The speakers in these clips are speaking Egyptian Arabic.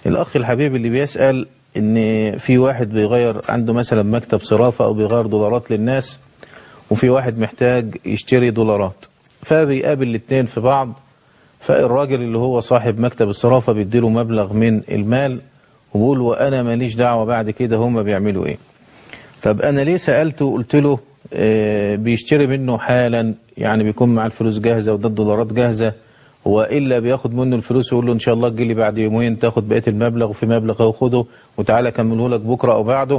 الأخ الحبيب اللي بيسأل إن في واحد بيغير عنده مثلا مكتب صرافة أو بيغير دولارات للناس وفي واحد محتاج يشتري دولارات فبيقابل الاتنين في بعض فالراجل اللي هو صاحب مكتب الصرافة بيديله مبلغ من المال وبيقول وأنا ماليش دعوة بعد كده هما بيعملوا إيه طب أنا ليه سألته وقلت له آه بيشتري منه حالا يعني بيكون مع الفلوس جاهزة وده الدولارات جاهزة وإلا بياخد منه الفلوس ويقول له إن شاء الله تجيلي بعد يومين تاخد بقية المبلغ وفي مبلغ أهو خده وتعالى أكمله لك بكرة أو بعده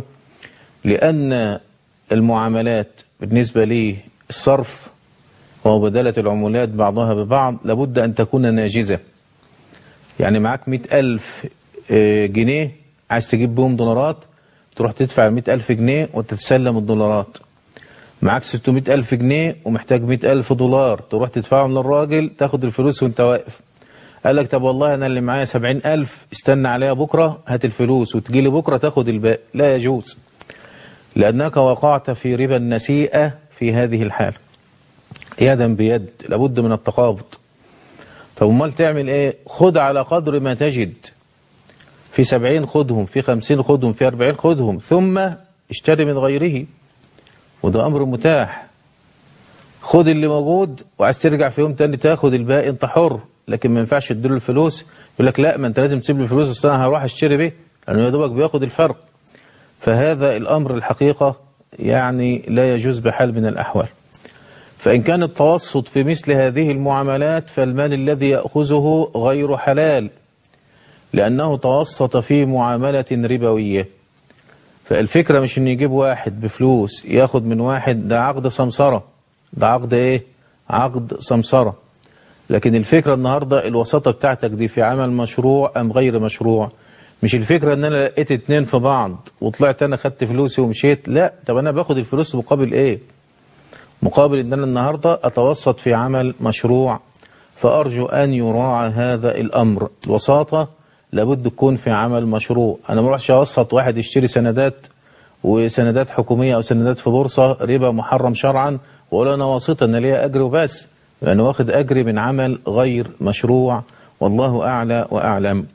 لأن المعاملات بالنسبة لي الصرف ومبادلة العمولات بعضها ببعض لابد أن تكون ناجزة يعني معاك مئة ألف جنيه عايز تجيب بهم دولارات تروح تدفع مئة ألف جنيه وتتسلم الدولارات معاك 600 ألف جنيه ومحتاج 100 ألف دولار تروح تدفعهم للراجل تاخد الفلوس وانت واقف قال لك طب والله أنا اللي معايا 70 ألف استنى عليها بكرة هات الفلوس وتجي لي بكرة تاخد الباقي لا يجوز لأنك وقعت في ربا النسيئة في هذه الحالة يدا بيد لابد من التقابض طب امال تعمل ايه خد على قدر ما تجد في سبعين خدهم في خمسين خدهم في أربعين خدهم ثم اشتري من غيره وده أمر متاح خد اللي موجود وعايز ترجع في يوم تاني تاخد الباقي انت حر لكن ما ينفعش تديله الفلوس يقول لك لا ما انت لازم تسيب لي الفلوس اصل انا هروح اشتري بيه لانه يا دوبك بياخد الفرق فهذا الامر الحقيقه يعني لا يجوز بحال من الاحوال فان كان التوسط في مثل هذه المعاملات فالمال الذي ياخذه غير حلال لانه توسط في معامله ربويه فالفكرة مش ان يجيب واحد بفلوس ياخد من واحد ده عقد سمسرة ده عقد ايه عقد سمسرة لكن الفكرة النهاردة الوساطة بتاعتك دي في عمل مشروع ام غير مشروع مش الفكرة ان انا لقيت اتنين في بعض وطلعت انا خدت فلوسي ومشيت لا طب انا باخد الفلوس مقابل ايه مقابل ان انا النهاردة اتوسط في عمل مشروع فارجو ان يراعى هذا الامر الوساطة لابد تكون في عمل مشروع انا ما اروحش اوسط واحد يشتري سندات وسندات حكوميه او سندات في بورصه ربا محرم شرعا واقول انا واسطه انا ليا اجر وبس انا واخد اجري من عمل غير مشروع والله اعلى واعلم